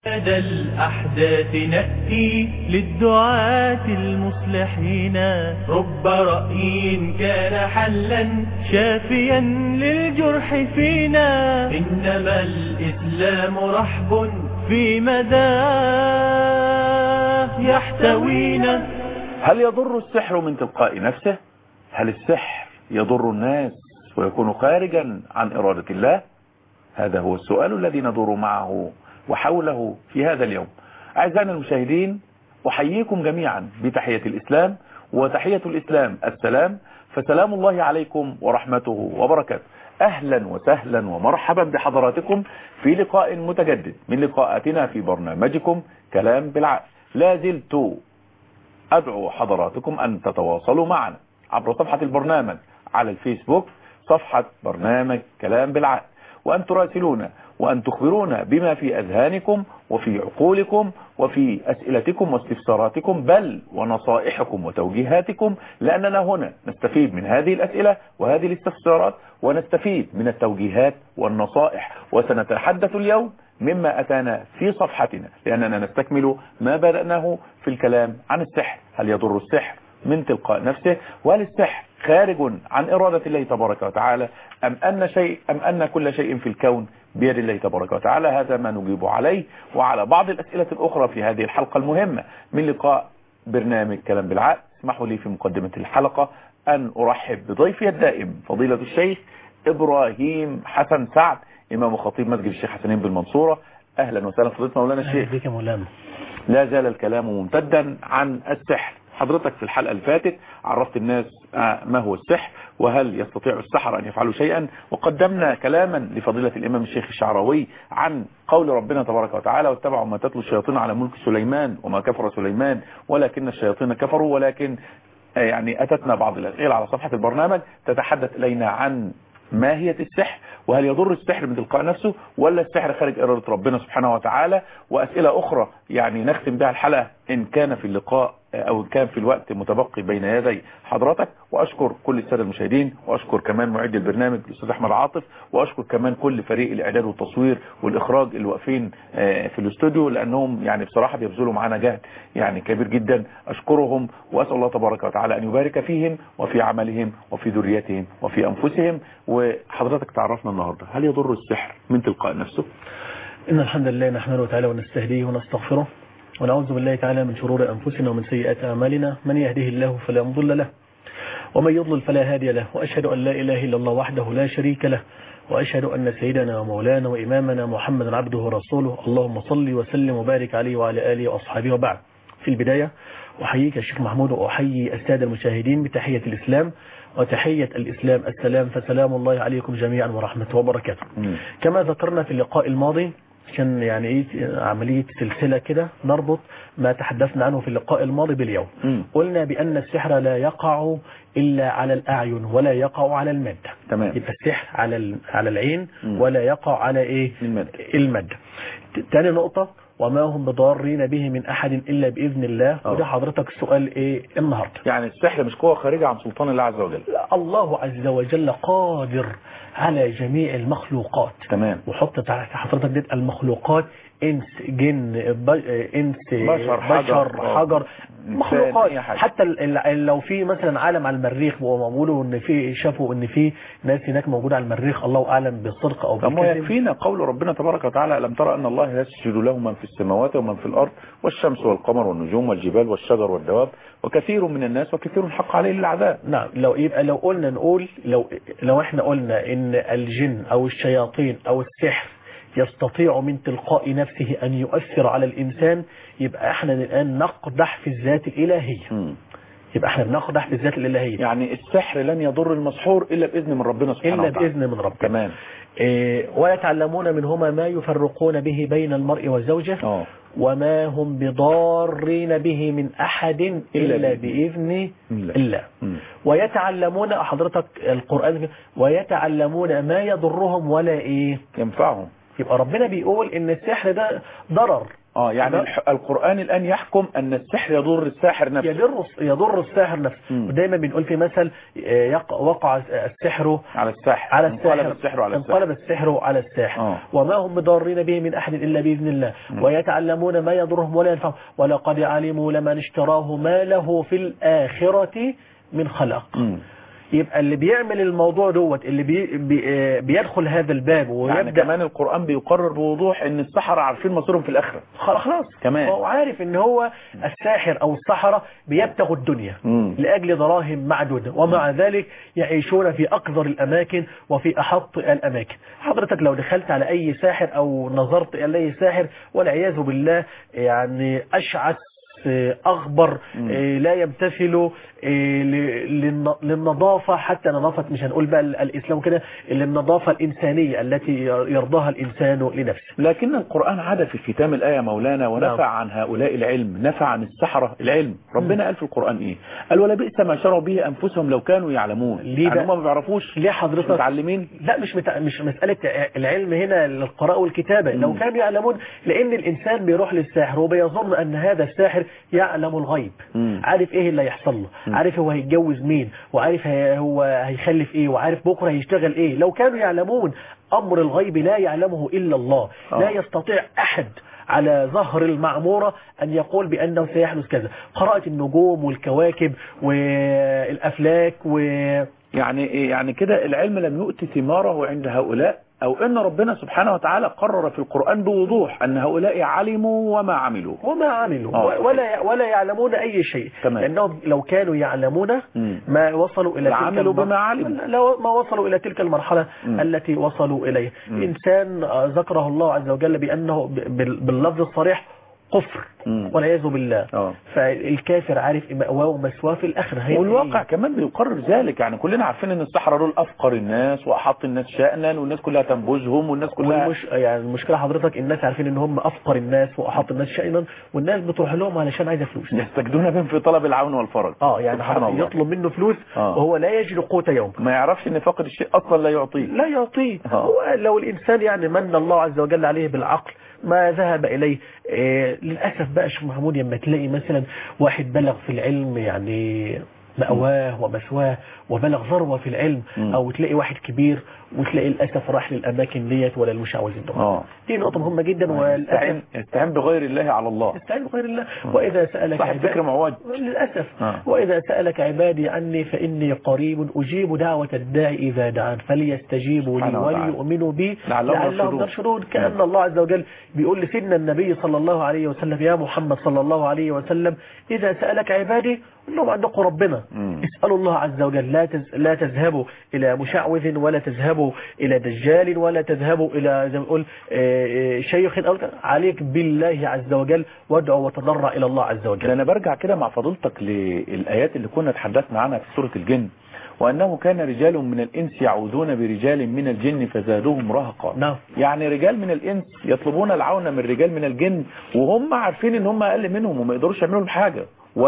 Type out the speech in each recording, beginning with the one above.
لدى الأحداث نأتي للدعاة المصلحين رب رأي كان حلا شافيا للجرح فينا إنما الإسلام رحب في مداه يحتوينا هل يضر السحر من تلقاء نفسه هل السحر يضر الناس ويكون خارجا عن إرادة الله هذا هو السؤال الذي ندور معه وحوله في هذا اليوم أعزائنا المشاهدين أحييكم جميعا بتحية الإسلام وتحية الإسلام السلام فسلام الله عليكم ورحمته وبركاته أهلا وسهلا ومرحبا بحضراتكم في لقاء متجدد من لقاءاتنا في برنامجكم كلام بالعقل لا زلت أدعو حضراتكم أن تتواصلوا معنا عبر صفحة البرنامج على الفيسبوك صفحة برنامج كلام بالعقل وأن تراسلونا وأن تخبرونا بما في أذهانكم وفي عقولكم وفي أسئلتكم واستفساراتكم بل ونصائحكم وتوجيهاتكم لأننا هنا نستفيد من هذه الأسئلة وهذه الاستفسارات ونستفيد من التوجيهات والنصائح وسنتحدث اليوم مما أتانا في صفحتنا لأننا نستكمل ما بدأناه في الكلام عن السحر هل يضر السحر من تلقاء نفسه وهل السحر خارج عن إرادة الله تبارك وتعالى أم أن, شيء أم أن كل شيء في الكون بيد الله تبارك وتعالى هذا ما نجيب عليه وعلى بعض الأسئلة الأخرى في هذه الحلقة المهمة من لقاء برنامج كلام بالعقل اسمحوا لي في مقدمة الحلقة أن أرحب بضيفي الدائم فضيلة الشيخ إبراهيم حسن سعد إمام خطيب مسجد الشيخ حسنين بالمنصورة أهلا وسهلا فضيلة مولانا الشيخ بك مولانا لا زال الكلام ممتدا عن السحر حضرتك في الحلقة اللي فاتت عرفت الناس ما هو السحر وهل يستطيع السحر أن يفعلوا شيئا وقدمنا كلاما لفضيلة الإمام الشيخ الشعراوي عن قول ربنا تبارك وتعالى واتبعوا ما تتلو الشياطين على ملك سليمان وما كفر سليمان ولكن الشياطين كفروا ولكن يعني أتتنا بعض الأسئلة على صفحة البرنامج تتحدث إلينا عن ماهية السحر وهل يضر السحر من تلقاء نفسه ولا السحر خارج إرادة ربنا سبحانه وتعالى وأسئلة أخرى يعني نختم بها الحلقة إن كان في اللقاء أو إن كان في الوقت متبقي بين يدي حضرتك وأشكر كل السادة المشاهدين وأشكر كمان معد البرنامج الأستاذ أحمد عاطف وأشكر كمان كل فريق الإعداد والتصوير والإخراج اللي واقفين في الاستوديو لأنهم يعني بصراحة بيبذلوا معانا جهد يعني كبير جدا أشكرهم وأسأل الله تبارك وتعالى أن يبارك فيهم وفي عملهم وفي ذريتهم وفي أنفسهم وحضرتك تعرفنا النهاردة هل يضر السحر من تلقاء نفسه؟ إن الحمد لله نحمده تعالى ونستهديه ونستغفره ونعوذ بالله تعالى من شرور أنفسنا ومن سيئات أعمالنا من يهده الله فلا مضل له ومن يضلل فلا هادي له وأشهد أن لا إله إلا الله وحده لا شريك له وأشهد أن سيدنا ومولانا وإمامنا محمد عبده ورسوله اللهم صل وسلم وبارك عليه وعلى آله وأصحابه وبعد في البداية أحييك الشيخ محمود وأحيي السادة المشاهدين بتحية الإسلام وتحية الإسلام السلام فسلام الله عليكم جميعا ورحمته وبركاته كما ذكرنا في اللقاء الماضي كان يعني ايه عملية سلسلة كده نربط ما تحدثنا عنه في اللقاء الماضي باليوم م. قلنا بأن السحر لا يقع إلا على الأعين ولا يقع على المادة تمام يبقى السحر على على العين م. ولا يقع على ايه المادة المادة تاني نقطة وما هم بضارين به من أحد إلا بإذن الله أوه. وده حضرتك سؤال إيه النهاردة يعني السحر مش قوة خارجة عن سلطان الله عز وجل الله عز وجل قادر على جميع المخلوقات تمام وحط تحت حضرتك ديت المخلوقات انس جن ب... انس بشر، حجر. بشر حجر إنسان، مخلوقات أي حاجة. حتى ال- ال- لو في مثلا عالم على المريخ وبيقولوا ان في شافوا ان في ناس هناك موجوده على المريخ الله اعلم بالصدق او طب ما بالكذب يكفينا قول ربنا تبارك وتعالى ألم ترى أن الله يسجد له من في السماوات ومن في الأرض والشمس والقمر والنجوم والجبال والشجر والدواب وكثير من الناس وكثير حق عليه العذاب نعم لو يبقى لو قلنا نقول لو لو احنا قلنا ان الجن او الشياطين او السحر يستطيع من تلقاء نفسه ان يؤثر على الانسان يبقى احنا الان نقدح في الذات الالهيه مم. يبقى احنا بنقدح في الذات الالهيه يعني السحر لن يضر المسحور إلا بإذن من ربنا سبحانه الا وتعالى باذن من ربنا تمام إيه ويتعلمون منهما ما يفرقون به بين المرء وزوجه اه وما هم بضارين به من احد إلا الا بإذنه. باذن إلا. الله مم. ويتعلمون حضرتك القرآن ويتعلمون ما يضرهم ولا ايه ينفعهم يبقى ربنا بيقول ان السحر ده ضرر اه يعني لا. الح- القرآن الآن يحكم أن السحر يضر الساحر نفسه يضر يضر الساحر نفسه مم. ودايما بنقول في مثل آه، يق- وقع السحر على الساحر على الساحر انقلب السحر على الساحر انقلب السحر على الساحر آه. وما هم بضارين به من أحد إلا بإذن الله ويتعلمون ما يضرهم ولا ينفعهم ولقد علموا لمن اشتراه ما له في الآخرة من خلق مم. يبقى اللي بيعمل الموضوع دوت اللي بي بي آه، بيدخل هذا الباب يعني ويبدأ كمان القرآن بيقرر بوضوح ان السحرة عارفين مصيرهم في الآخرة خلاص خلاص كمان. هو عارف ان هو الساحر او السحرة بيبتغوا الدنيا مم. لأجل دراهم معدودة ومع ذلك يعيشون في أقذر الأماكن وفي أحط الأماكن حضرتك لو دخلت على أي ساحر أو نظرت إلى أي ساحر والعياذ بالله يعني أشعث آه، أغبر آه، لا يمتثل آه، ل- للن- للنظافة حتى نظافة مش هنقول بقى ال- الإسلام كده للنظافة الإنسانية التي يرضاها الإنسان لنفسه لكن القرآن عاد في ختام الآية مولانا ونفع نعم. عن هؤلاء العلم نفع عن السحرة العلم ربنا قال في القرآن إيه قال ولا بئس ما شروا به أنفسهم لو كانوا يعلمون ليه يعني بقى؟ هم ما بيعرفوش ليه مش حضرتك متعلمين لا مش متع... مش مسألة العلم هنا القراءة والكتابة لو مم. كانوا يعلمون لأن الإنسان بيروح للساحر وبيظن أن هذا الساحر يعلم الغيب مم. عارف إيه اللي هيحصل له عارف هو هيتجوز مين وعارف هي- هو هيخلف إيه وعارف بكرة هيشتغل إيه لو كانوا يعلمون أمر الغيب لا يعلمه إلا الله آه. لا يستطيع أحد على ظهر المعمورة أن يقول بأنه سيحدث كذا قراءة النجوم والكواكب والأفلاك و يعني إيه؟ يعني كده العلم لم يؤتي ثماره عند هؤلاء أو أن ربنا سبحانه وتعالى قرر في القرآن بوضوح أن هؤلاء علموا وما عملوا وما عملوا آه. ولا ولا يعلمون أي شيء تمام. لأنهم لو كانوا يعلمون مم. ما وصلوا إلى لعملوا تلك المر- بما علموا. لو ما وصلوا إلى تلك المرحلة مم. التي وصلوا إليها مم. إنسان آه، ذكره الله عز وجل بأنه ب- بال- باللفظ الصريح كفر مم. والعياذ بالله آه. فالكافر عارف مأواه ومسواه في الآخرة هي والواقع إيه؟ كمان بيقرر ذلك يعني كلنا عارفين ان السحرة دول افقر الناس واحط الناس شأنا والناس كلها تنبذهم والناس كلها والمش... يعني المشكلة حضرتك الناس عارفين ان هم افقر الناس واحط الناس شأنا والناس بتروح لهم علشان عايزة فلوس يستجدون بهم في طلب العون والفرج اه يعني سبحان حضرتك الله. يطلب منه فلوس آه. وهو لا يجد قوت يوم ما يعرفش ان فاقد الشيء اصلا لا يعطيه لا يعطيه آه. هو لو الإنسان يعني من الله عز وجل عليه بالعقل ما ذهب إليه إيه للأسف بقى شيخ محمود لما تلاقي مثلا واحد بلغ في العلم يعني مأواه ومثواه وبلغ ذروة في العلم مم. أو تلاقي واحد كبير وتلاقي للأسف راح للأماكن ديت ولا المشعوذين دول اه دي نقطة مهمة جدا يستعين والأسف يستعين بغير الله على الله استعين بغير الله وإذا سألك صاحب عباد- فكر معوج للأسف آه. وإذا سألك عبادي عني فإني قريب أجيب دعوة الداعي إذا دعان فليستجيبوا لي سبحانه وتعالى. وليؤمنوا بي لعلهم لعلهم يرشدون. يرشدون كأن الله عز وجل بيقول لسيدنا النبي صلى الله عليه وسلم يا محمد صلى الله عليه وسلم إذا سألك عبادي قل لهم عندكم ربنا مم. اسألوا الله عز وجل لا تز... لا تذهبوا إلى مشعوذ ولا تذهبوا إلى دجال ولا تذهبوا إلى زي ما نقول آه، آه، شيخ أو عليك بالله عز وجل وادعوا وتضرع إلى الله عز وجل انا برجع كده مع فضيلتك للايات اللي كنا تحدثنا عنها في سورة الجن وانه كان رجال من الانس يعوذون برجال من الجن فزادوهم رهقا نعم يعني رجال من الانس يطلبون العون من رجال من الجن وهم عارفين ان هم اقل منهم وما يقدروش يعملوا لهم حاجه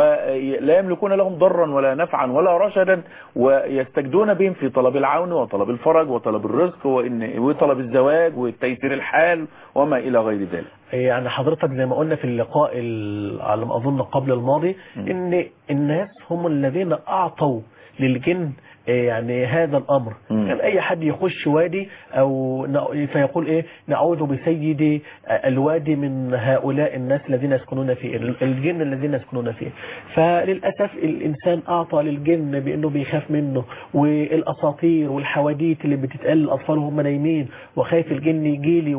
ولا يملكون لهم ضرا ولا نفعا ولا رشدا ويستجدون بهم في طلب العون وطلب الفرج وطلب الرزق وإن وطلب الزواج وتيسير الحال وما الى غير ذلك يعني حضرتك زي ما قلنا في اللقاء ال- على ما أظن قبل الماضي إن الناس هم الذين أعطوا للجن يعني هذا الأمر مم. كان أي حد يخش وادي أو ن- فيقول إيه نعوذ بسيد الوادي من هؤلاء الناس الذين يسكنون فيه ال- الجن الذين يسكنون فيه فللأسف الإنسان أعطى للجن بأنه بيخاف منه والأساطير والحواديت اللي بتتقال للأطفال وهم نايمين وخايف الجن يجي لي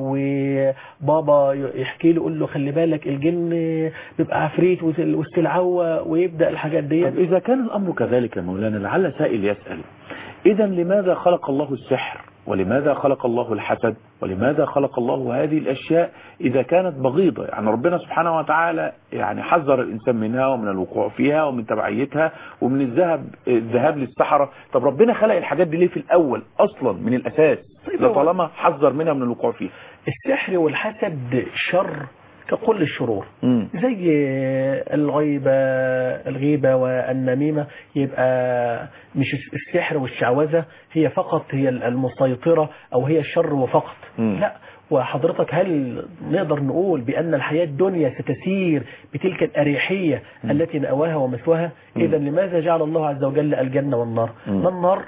وبابا يحكي له يقول له خلي بالك الجن بيبقى عفريت وسل- واستلعوه ويبدأ الحاجات دي طب إذا كان الأمر كذلك يا مولانا لعل سائل يسأل إذا لماذا خلق الله السحر ولماذا خلق الله الحسد ولماذا خلق الله هذه الأشياء إذا كانت بغيضة يعني ربنا سبحانه وتعالى يعني حذر الإنسان منها ومن الوقوع فيها ومن تبعيتها ومن الذهب الذهاب للسحرة طب ربنا خلق الحاجات دي ليه في الأول أصلا من الأساس طيب ده هو- طالما حذر منها من الوقوع فيها السحر والحسد شر ككل الشرور مم. زي الغيبة الغيبة والنميمة يبقى مش السحر والشعوذة هي فقط هي المسيطرة أو هي الشر وفقط مم. لا وحضرتك هل نقدر نقول بأن الحياة الدنيا ستسير بتلك الأريحية التي نأواها ومثواها إذا لماذا جعل الله عز وجل الجنة والنار ما النار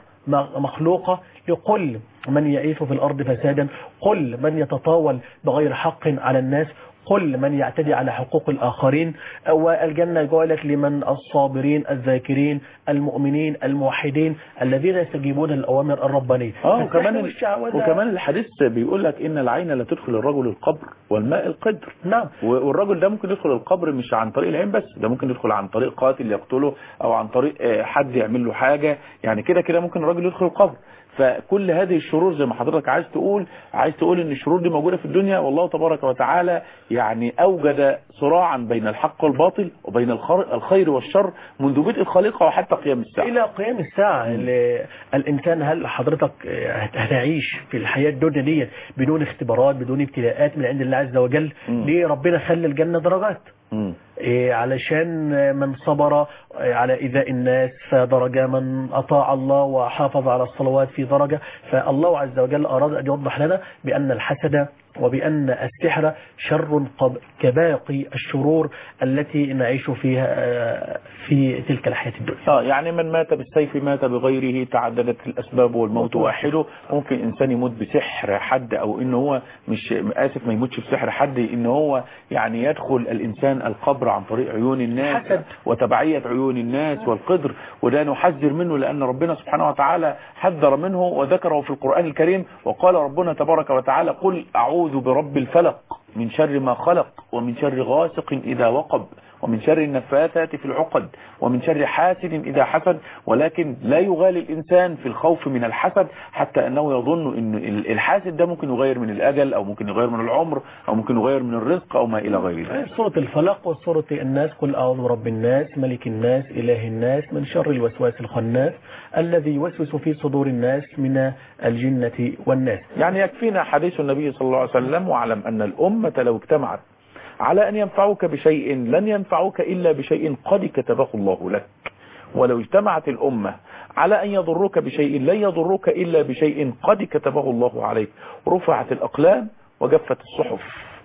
مخلوقة لكل من يعيش في الأرض فسادا قل من يتطاول بغير حق على الناس قل من يعتدي على حقوق الآخرين والجنة جعلت لمن الصابرين الذاكرين المؤمنين الموحدين الذين يستجيبون للأوامر الربانية اه وكمان فاستحلوا الشهوة ده- وكمان الحديث بيقول لك ان العين لا تدخل الرجل القبر والماء القدر نعم و- والرجل ده ممكن يدخل القبر مش عن طريق العين بس ده ممكن يدخل عن طريق قاتل يقتله او عن طريق آه، حد يعمل له حاجة يعني كده كده ممكن الراجل يدخل القبر فكل هذه الشرور زي ما حضرتك عايز تقول عايز تقول ان الشرور دي موجودة في الدنيا والله تبارك وتعالى يعني اوجد صراعا بين الحق والباطل وبين الخر- الخير والشر منذ بدء الخليقة وحتى قيام الساعة إلى قيام الساعة اللي الإنسان هل حضرتك هت- هتعيش في الحياة الدنيا دي بدون اختبارات بدون ابتلاءات من عند الله عز وجل مم. ليه ربنا خلى الجنة درجات مم. إيه علشان من صبر إيه على إيذاء الناس فدرجة من أطاع الله وحافظ على الصلوات في درجة فالله عز وجل أراد أن يوضح لنا بأن الحسد وبأن السحر شر قب- كباقي الشرور التي نعيش فيها آه، في تلك الحياة الدنيا اه يعني من مات بالسيف مات بغيره تعددت الاسباب والموت واحده ممكن انسان يموت بسحر حد او ان هو مش اسف ما يموتش بسحر حد ان هو يعني يدخل الانسان القبر عن طريق عيون الناس حسد. وتبعية عيون الناس والقدر وده نحذر منه لان ربنا سبحانه وتعالى حذر منه وذكره في القرآن الكريم وقال ربنا تبارك وتعالى قل اعوذ برب الفلق من شر ما خلق ومن شر غاسق اذا وقب ومن شر النفاثات في العقد ومن شر حاسد إذا حسد ولكن لا يغالي الإنسان في الخوف من الحسد حتى أنه يظن أن الحاسد ده ممكن يغير من الأجل أو ممكن يغير من العمر أو ممكن يغير من الرزق أو ما إلى غير ذلك سورة الفلق وسورة الناس قل أعوذ برب الناس ملك الناس إله الناس من شر الوسواس الخناس الذي يوسوس في صدور الناس من الجنة والناس يعني يكفينا حديث النبي صلى الله عليه وسلم واعلم أن الأمة لو اجتمعت على أن ينفعوك بشيء لن ينفعوك إلا بشيء قد كتبه الله لك ولو اجتمعت الأمة على أن يضروك بشيء لن يضروك إلا بشيء قد كتبه الله عليك رفعت الأقلام وجفت الصحف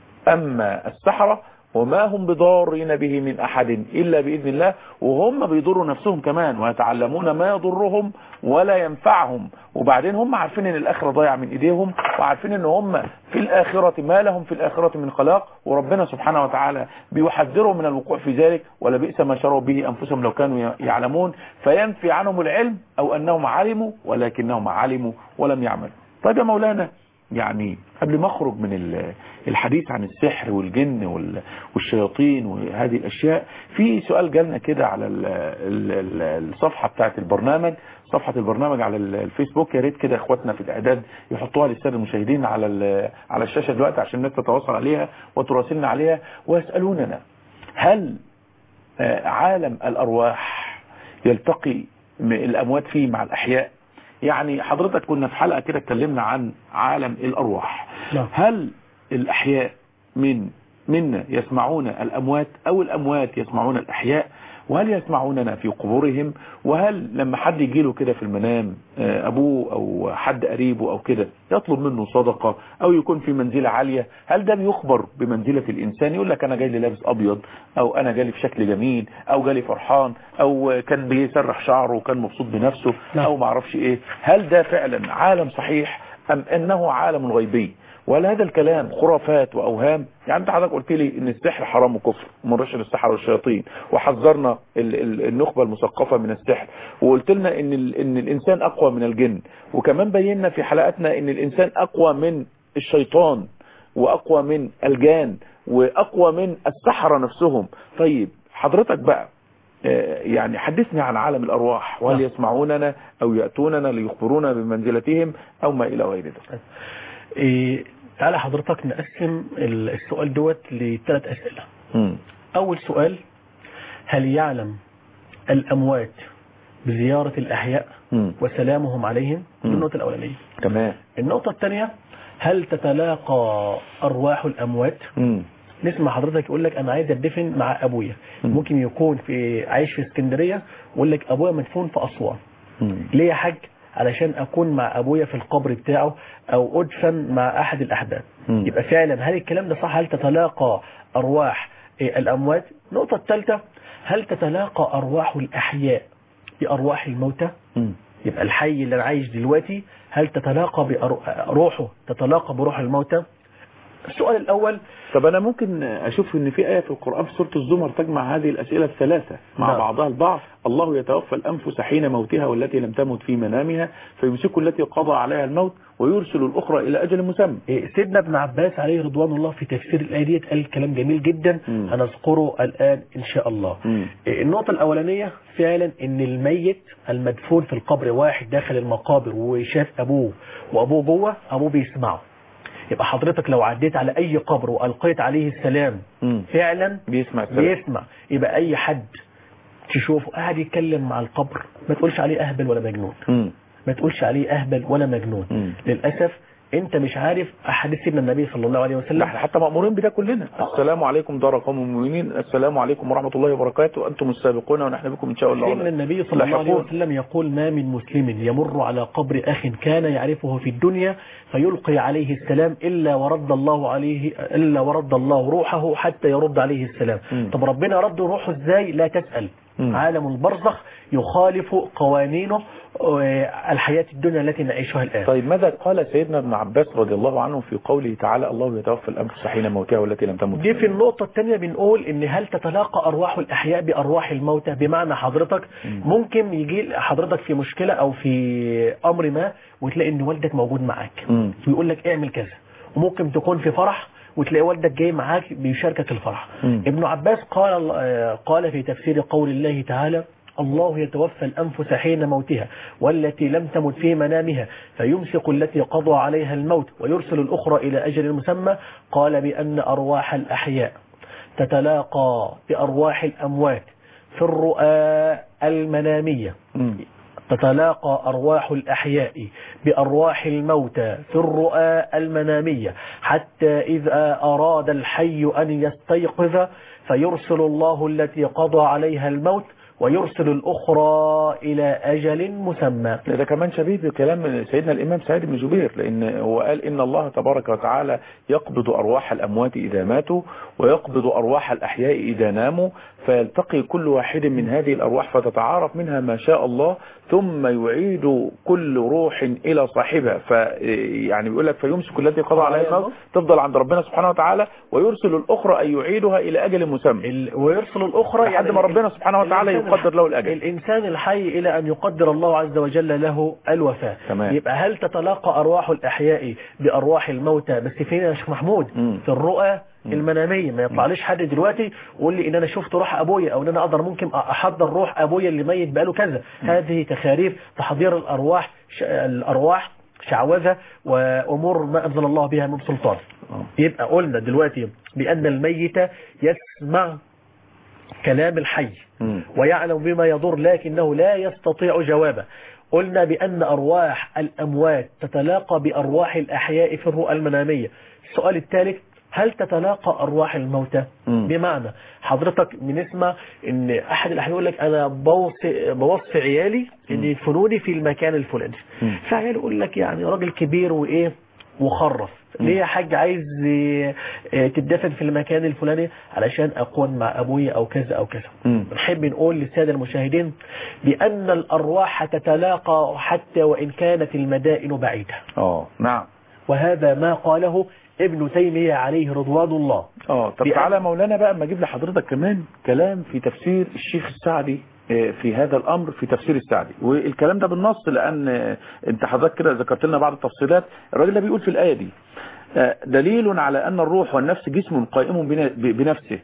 أما السحرة وما هم بضارين به من أحد إلا بإذن الله وهم بيضروا نفسهم كمان ويتعلمون ما يضرهم ولا ينفعهم وبعدين هم عارفين ان الآخرة ضايع من إيديهم وعارفين ان هم في الآخرة ما لهم في الآخرة من خلاق وربنا سبحانه وتعالى بيحذرهم من الوقوع في ذلك ولبئس ما شروا به أنفسهم لو كانوا يعلمون فينفي عنهم العلم أو أنهم علموا ولكنهم علموا ولم يعملوا طيب يا مولانا يعني قبل ما اخرج من ال- الحديث عن السحر والجن وال- والشياطين وهذه الاشياء في سؤال جالنا كده على ال- ال- ال- الصفحه بتاعه البرنامج صفحه البرنامج على ال- الفيسبوك يا ريت كده اخواتنا في الاعداد يحطوها للساده المشاهدين على ال- على الشاشه دلوقتي عشان الناس تتواصل عليها وتراسلنا عليها ويسالوننا هل آه، عالم الارواح يلتقي م- الاموات فيه مع الاحياء يعني حضرتك كنا في حلقة كده اتكلمنا عن عالم الأرواح نعم. هل الأحياء من منا يسمعون الأموات أو الأموات يسمعون الأحياء وهل يسمعوننا في قبورهم وهل لما حد يجيله كده في المنام آه، أبوه أو حد قريبه أو كده يطلب منه صدقة أو يكون في منزلة عالية هل ده بيخبر بمنزلة الإنسان يقول لك أنا جاي لي لابس أبيض أو أنا جالي في شكل جميل أو جالي فرحان أو كان بيسرح شعره وكان مبسوط بنفسه نعم. أو معرفش إيه هل ده فعلا عالم صحيح أم أنه عالم غيبي ولا هذا الكلام خرافات وأوهام يعني انت حضرتك قلت لي ان السحر حرام وكفر ومرشد السحر والشياطين وحذرنا ال- ال- النخبة المثقفة من السحر وقلت لنا ان, ال- ان الانسان اقوى من الجن وكمان بينا في حلقاتنا ان الانسان اقوى من الشيطان واقوى من الجان واقوى من السحرة نفسهم طيب حضرتك بقى آه، يعني حدثني عن عالم الأرواح وهل نعم. يسمعوننا أو يأتوننا ليخبرونا بمنزلتهم أو ما إلى غير ذلك إيه تعالى حضرتك نقسم ال- السؤال دوت لثلاث أسئلة مم. أول سؤال هل يعلم الأموات بزيارة الأحياء مم. وسلامهم عليهم دي مم. النقطة الأولانية تمام النقطة الثانية هل تتلاقى أرواح الأموات مم. نسمع حضرتك يقول لك أنا عايز أدفن مع أبويا مم. ممكن يكون في عايش في اسكندرية ويقول لك أبويا مدفون في أسوان مم. ليه يا حاج علشان اكون مع ابويا في القبر بتاعه او ادفن مع احد الاحباب مم. يبقى فعلا هل الكلام ده صح هل تتلاقى ارواح إيه، الاموات النقطه الثالثه هل تتلاقى ارواح الاحياء بارواح الموتى مم. يبقى الحي اللي انا عايش دلوقتي هل تتلاقى بروحه تتلاقى بروح الموتى السؤال الاول طب انا ممكن اشوف ان في ايه في القران في سوره الزمر تجمع هذه الاسئله الثلاثه مع نعم. بعضها البعض الله يتوفى الانفس حين موتها والتي لم تمت في منامها فيمسك التي قضى عليها الموت ويرسل الاخرى الى اجل مسمى إيه، سيدنا ابن عباس عليه رضوان الله في تفسير الآية ديت قال كلام جميل جدا مم. هنذكره الآن إن شاء الله مم. إيه، النقطة الأولانية فعلا إن الميت المدفون في القبر واحد داخل المقابر وشاف أبوه وأبوه جوه أبوه بيسمعه يبقى حضرتك لو عديت على أي قبر وألقيت عليه السلام مم. فعلا بيسمع السلام بيسمع يبقى أي حد تشوفه قاعد يتكلم مع القبر ما تقولش عليه أهبل ولا مجنون مم. ما تقولش عليه أهبل ولا مجنون مم. للأسف انت مش عارف احاديث سيدنا النبي صلى الله عليه وسلم احنا حتى مأمورين بده كلنا السلام عليكم دار قوم المؤمنين السلام عليكم ورحمة الله وبركاته أنتم السابقون ونحن بكم إن شاء الله سيدنا النبي صلى الله عليه لاحقون. وسلم يقول ما من مسلم يمر على قبر أخ كان يعرفه في الدنيا فيلقي عليه السلام إلا ورد الله عليه إلا ورد الله روحه حتى يرد عليه السلام مم. طب ربنا رد روحه إزاي لا تسأل مم. عالم البرزخ يخالف قوانينه آه، الحياة الدنيا التي نعيشها الآن طيب ماذا قال سيدنا ابن عباس رضي الله عنه في قوله تعالى الله يتوفى الأنفس حين موتها والتي لم تمت دي في النقطة الثانية بنقول ان هل تتلاقى ارواح الاحياء بارواح الموتى بمعنى حضرتك ممكن يجي حضرتك في مشكلة او في امر ما وتلاقي ان والدك موجود معاك مم. ويقول لك اعمل كذا وممكن تكون في فرح وتلاقي والدك جاي معاك بيشاركك الفرح مم. ابن عباس قال آه، قال في تفسير قول الله تعالى الله يتوفى الأنفس حين موتها والتي لم تمت في منامها فيمسك التي قضى عليها الموت ويرسل الأخرى إلى أجل مسمى قال بأن أرواح الأحياء تتلاقى بأرواح الأموات في الرؤى المنامية مم. تتلاقى أرواح الأحياء بأرواح الموتى في الرؤى المنامية حتى إذا أراد الحي أن يستيقظ فيرسل الله التي قضى عليها الموت ويرسل الأخرى إلى أجل مسمى ده كمان شبيه بكلام سيدنا الإمام سعيد بن جبير لأن هو قال إن الله تبارك وتعالى يقبض أرواح الأموات إذا ماتوا ويقبض أرواح الأحياء إذا ناموا فيلتقي كل واحد من هذه الأرواح فتتعارف منها ما شاء الله ثم يعيد كل روح إلى صاحبها ف يعني بيقول لك فيمسك التي قضى عليها الموت تفضل عند ربنا سبحانه وتعالى ويرسل الأخرى أن يعيدها إلى أجل مسمى ال- ويرسل الأخرى لحد ما ربنا سبحانه وتعالى الإنسان يقدر له الأجل. الإنسان الحي إلى أن يقدر الله عز وجل له الوفاة تمام. يبقى هل تتلاقى أرواح الأحياء بأرواح الموتى بس فين يا شيخ محمود مم. في الرؤى المنامية ما يطلعليش حد دلوقتي ويقول لي ان انا شفت روح ابويا او ان انا اقدر ممكن احضر روح ابويا اللي ميت بقاله كذا هذه تخاريف تحضير الارواح ش... الارواح شعوذة وامور ما انزل الله بها من سلطان يبقى قلنا دلوقتي بان الميت يسمع كلام الحي مم. ويعلم بما يضر لكنه لا يستطيع جوابه قلنا بأن أرواح الأموات تتلاقى بأرواح الأحياء في الرؤى المنامية السؤال الثالث هل تتلاقى أرواح الموتى مم. بمعنى حضرتك بنسمع ان احد الاحيان يقول لك انا بوصي بوصي عيالي ان يدفنوني في المكان الفلاني مم. فعيال يقول لك يعني راجل كبير وايه وخرف ليه يا حاج عايز آه، آه، تدفن في المكان الفلاني علشان اكون مع ابويا او كذا او كذا مم. نحب نقول للسادة المشاهدين بأن الأرواح تتلاقى حتى وإن كانت المدائن بعيدة اه نعم وهذا ما قاله ابن تيمية عليه رضوان الله اه طب بأن- تعالى مولانا بقى اما اجيب لحضرتك كمان كلام في تفسير الشيخ السعدي آه، في هذا الامر في تفسير السعدي والكلام ده بالنص لان آه، انت حضرتك كده ذكرت لنا بعض التفصيلات الراجل ده بيقول في الايه دي آه، دليل على ان الروح والنفس جسم قائم بن- ب- بنفسه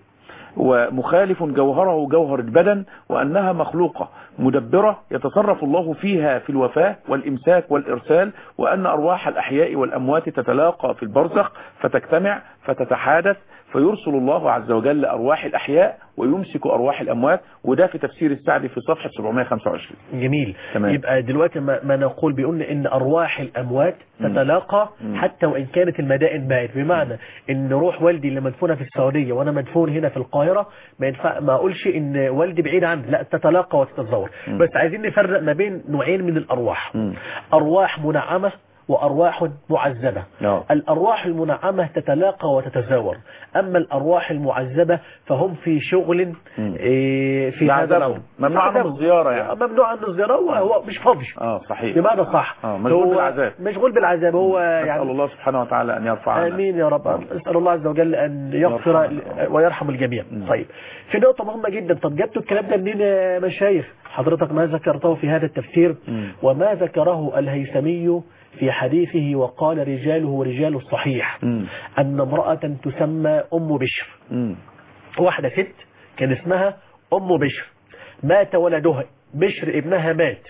ومخالف جوهره جوهر البدن وأنها مخلوقة مدبرة يتصرف الله فيها في الوفاة والإمساك والإرسال وأن أرواح الأحياء والأموات تتلاقى في البرزخ فتجتمع فتتحادث فيرسل الله عز وجل أرواح الأحياء ويمسك أرواح الأموات وده في تفسير السعدي في صفحة 725 جميل تمام. يبقى دلوقتي ما, ما نقول بيقول ان ارواح الاموات تتلاقى مم. حتى وان كانت المدائن بعيد بمعنى ان روح والدي اللي مدفونه في السعوديه وانا مدفون هنا في القاهره ما ينفع ما اقولش ان والدي بعيد عني لا تتلاقى وتتزور مم. بس عايزين نفرق ما بين نوعين من الارواح مم. ارواح منعمه وارواح معذبه نعم. الارواح المنعمه تتلاقى وتتزاور اما الارواح المعذبه فهم في شغل مم. إيه، في هذا بعذابهم. الامر ممنوع عنهم بعذابهم. الزيارة يعني. ممنوع عنه الزيارة هو, هو مش فاضي اه صحيح بمعنى صح آه، مشغول هو بالعذاب. مشغول بالعذاب هو نسأل يعني الله سبحانه وتعالى أن يرفع عنا امين يا رب اسال الله عز وجل ان يغفر يرحمنا. ويرحم الجميع مم. طيب في نقطه مهمه جدا طب جبتوا الكلام ده منين يا مشايخ حضرتك ما ذكرته في هذا التفسير مم. وما ذكره الهيثمي في حديثه وقال رجاله رجال الصحيح مم. ان امراه تسمى ام بشر مم. واحدة ست كان اسمها أم بشر مات ولدها بشر ابنها مات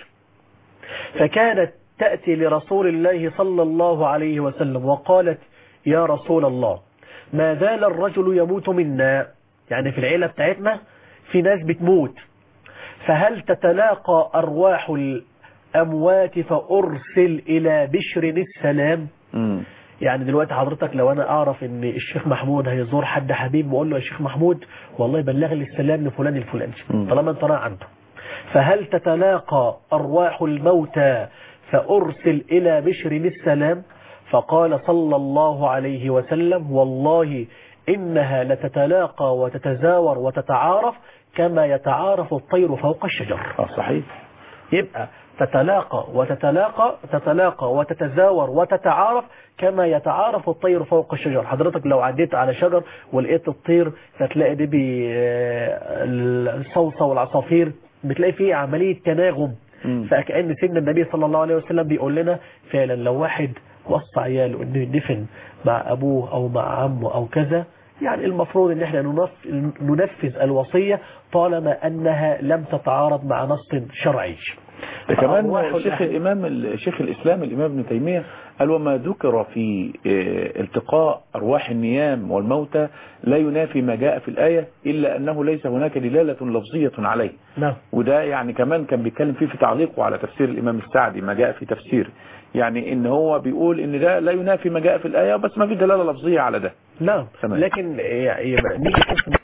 فكانت تأتي لرسول الله صلى الله عليه وسلم وقالت يا رسول الله ما زال الرجل يموت منا يعني في العيلة بتاعتنا في ناس بتموت فهل تتلاقى أرواح الأموات فأرسل إلى بشر السلام مم. يعني دلوقتي حضرتك لو انا اعرف ان الشيخ محمود هيزور حد حبيب بقول له يا شيخ محمود والله بلغ لي السلام لفلان الفلاني مم. طالما انت رايح عنده فهل تتلاقى ارواح الموتى فارسل الى بشر السلام فقال صلى الله عليه وسلم والله انها لتتلاقى وتتزاور وتتعارف كما يتعارف الطير فوق الشجر اه صحيح يبقى تتلاقى وتتلاقى تتلاقى وتتزاور وتتعارف كما يتعارف الطير فوق الشجر حضرتك لو عديت على شجر ولقيت الطير فتلاقي دي بي- آه، الصوصة والعصافير بتلاقي فيه عملية تناغم مم. فكأن سيدنا النبي صلى الله عليه وسلم بيقول لنا فعلا لو واحد وصى عياله انه يدفن مع ابوه او مع عمه او كذا يعني المفروض ان احنا ننف- ننفذ الوصية طالما انها لم تتعارض مع نص شرعي ده كمان فأرواح شيخ الأهل- الإمام شيخ الإسلام الإمام ابن تيمية قال وما ذكر في آه، التقاء أرواح النيام والموتى لا ينافي ما جاء في الآية إلا أنه ليس هناك دلالة لفظية عليه نعم وده يعني كمان كان بيتكلم فيه في تعليقه على تفسير الإمام السعدي ما جاء في تفسير يعني ان هو بيقول ان ده لا ينافي ما جاء في الآية بس ما في دلالة لفظية على ده نعم تمام. لكن يعني نيجي نشوف